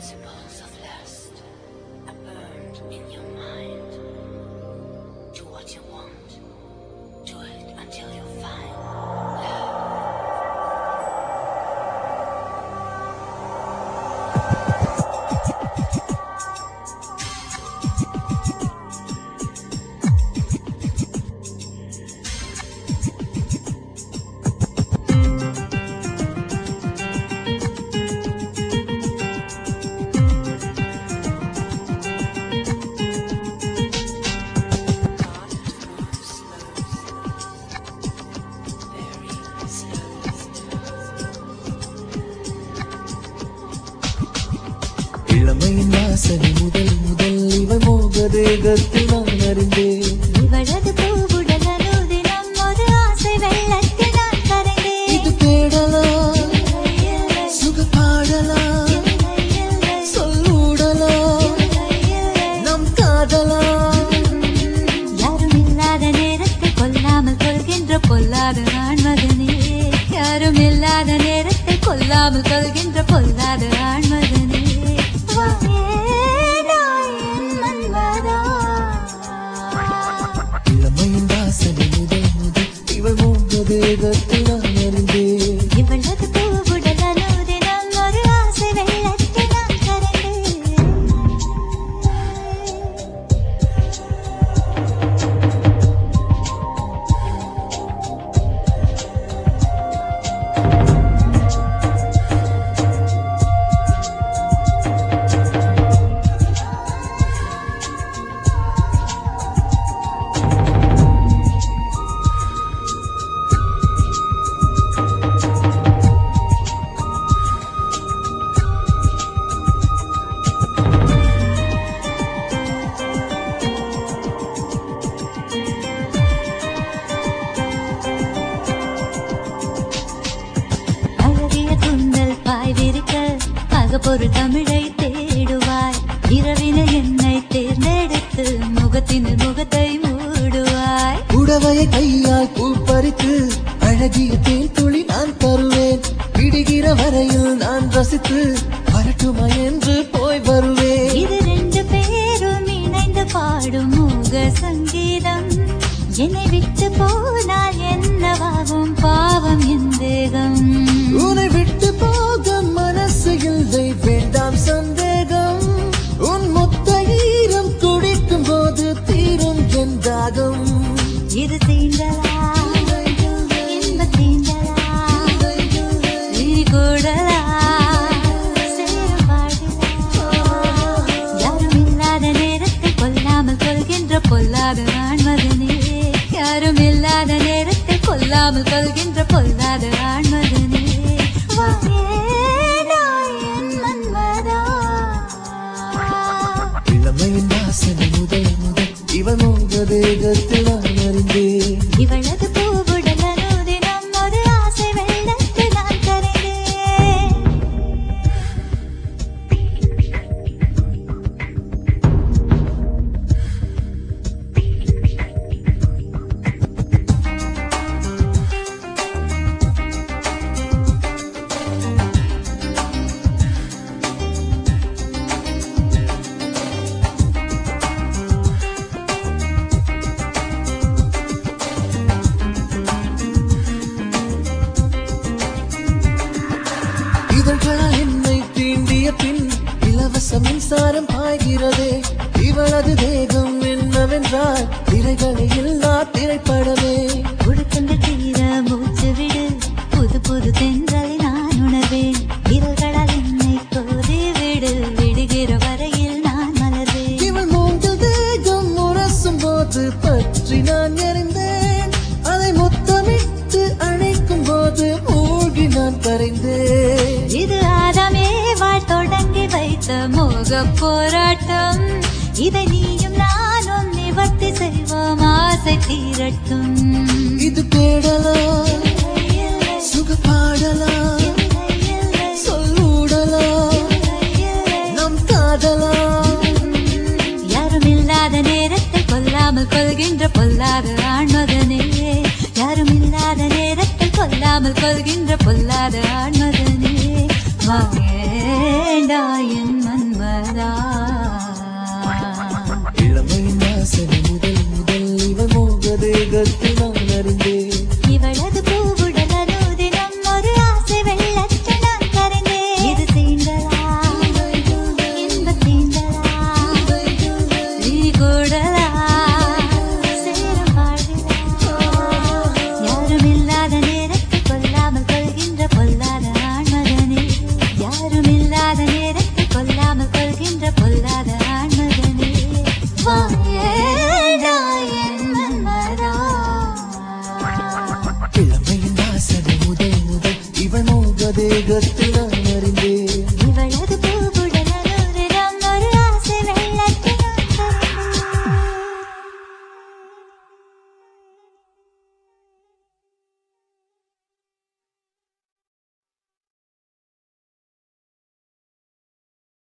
principles of lust are burned in your mind. Do what you want. Do it until you find love. இளமையின் வாசனை முதல் முதல் இவள் மோக தேகத்தில் நான் அறிந்தேன் இவளது பூவுடல் அனுதினம் ஒரு ஆசை வெள்ளத்தில் நான் கரைந்தேன். இது தேடலா இல்லை, சுக பாடலா இல்லை, இல்லை, சொல்லூடலா இல்லை, இல்லை. நம் காதலா யாரும் இல்லாத நேரத்தில் கொல்லாமல் கொள்கின்ற பொல்லாத ஆண்மகனே யாரும் இல்லாத நேரத்தில் கொல்லாமல் கொள்கின்ற பொல்லாத ஆண்மகனே வாயேடா என் மன்மதா. இளமையின் வாசனை முதல் முதல் இவள் மோக தேகத்தில் நான் அறிந்தேன் இவளது பூவுடல் அனுதினம் ஒரு ஆசை வெள்ளத்தில் நான் கரைந்தேன். அழகிய குந்தல் பாய்விருக்க அகப்பொரு தமிழை தேடுவாய் இரவின என்னை தேர்ந்தெடுத்து முகத்தின் முகத்தை மூடுவாய் புடவையை கையால் பூ பறித்து அழகிய தேன் துளி நான் தருவேன் விடுகிற வரையில் நான் ரசித்து வரட்டுமா என்று போய் வருவேன் இது ரெண்டு பேரும் இணைந்து பாடும் மூக சங்கீதம் என்னை விட்டு போனால் என்னவாகும் பாவம் என் தேகம் உன்னை விட்டு போக மனசு இல்லை வேண்டாம் சந்தேகம் உன் மொத்த ஈரம் துடிக்கும் போது தீரும் என் தாகம் இது தீண்டலா இன்ப தீண்டலா நீ கூடலா சேரும் பாடலா யாரும் இல்லாத நேரத்தில் கொல்லாமல் கொள்கின்ற பொல்லாத ஆண்மகனே யாரும் இல்லாத நேரத்தில் கொல்லாமல் கொள்கின்ற பொல்லாத ஆண்மகனே வாயேடா என் மன்மதா. இளமையின் வாசனை முதல் முதல் இவள் மோக தேகத்தில் நான் அறிந்தேன் இவளது பூவுடல் அனுதினம் ஒரு ஆசை வெள்ளத்தில் நான் கரைந்தேன் இதழ்களால் என்னை தீண்டிய பின் இலவச மின்சாரம் பாய்கிறதே இவளது தேகம் என்னவென்றால் திரைகளை இல்லா திரைப்படமே உடுக்கங்கள் தீர மூச்சு விடு புது புது தென்றலை நான் உணர்வேன் விரல்களால் என்னை கோதி விடு விடுகிற வரையில் நான் மலர்வேன் இவள் மூங்கில் தேகம் உரசும் போது பற்றி நான் எறிந்தேன் அதை முத்தமிட்டு அணைக்கும் போது மூழ்கி நான் கரைந்தேன் இது ஆதாமே வாழ் தொடங்கி வைத்த மோக போராட்டம் இதை நீயும் நானும் நிவர்த்தி செய்வோம் ஆசை தீரட்டும் இது தேடலா சுக பாடலா சொல்லூடலா நம் காதலா யாரும் இல்லாத நேரத்தில் கொல்லாமல் கொள்கின்ற பொல்லாத ஆண்மகனே யாரும் இல்லாத நேரத்தில் கொல்லாமல் கொள்கின்ற பொல்லாத ஆண்